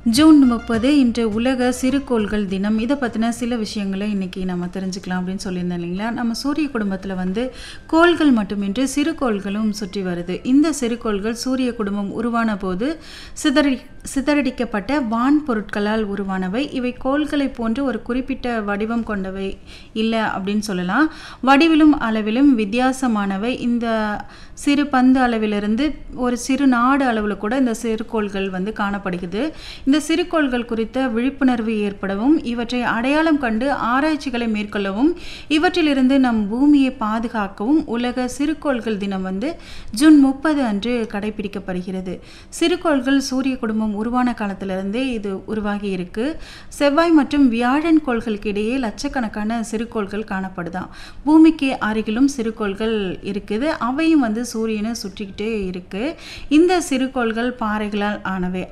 June முப்பது இன்று உலக சிறுகோள்கள் தினம் இதை பற்றின சில விஷயங்களை இன்றைக்கி நம்ம தெரிஞ்சுக்கலாம் அப்படின்னு சொல்லியிருந்தோம் இல்லைங்களா நம்ம சூரிய குடும்பத்தில் வந்து கோள்கள் மட்டுமின்றி சிறுகோள்களும் சுற்றி வருது இந்த சிறுகோள்கள் சூரிய குடும்பம் உருவான போது சிதறடி சிதறடிக்கப்பட்ட வான் பொருட்களால் உருவானவை இவை கோள்களை போன்று ஒரு குறிப்பிட்ட வடிவம் கொண்டவை இல்லை அப்படின்னு சொல்லலாம் வடிவிலும் அளவிலும் வித்தியாசமானவை இந்த சிறு பந்து அளவிலிருந்து ஒரு சிறு நாடு அளவில் கூட இந்த சிறுகோள்கள் வந்து காணப்படுகிறது இந்த சிறுகோள்கள் குறித்த விழிப்புணர்வு ஏற்படவும் இவற்றை அடையாளம் கண்டு ஆராய்ச்சிகளை மேற்கொள்ளவும் இவற்றிலிருந்து நம் பூமியை பாதுகாக்கவும் உலக சிறுகோள்கள் தினம் வந்து ஜூன் முப்பது அன்று கடைபிடிக்கப்படுகிறது சிறுகோள்கள் சூரிய குடும்பம் உருவான காலத்திலிருந்தே இது உருவாகி இருக்கு செவ்வாய் மற்றும் வியாழன் கோள்களுக்கு இடையே லட்சக்கணக்கான சிறுகோள்கள் காணப்படுதாம் பூமிக்கு அருகிலும் சிறுகோள்கள் இருக்குது அவையும் வந்து சூரியனை சுற்றிக்கிட்டே இருக்கு இந்த சிறுகோள்கள் பாறைகளால் ஆனவை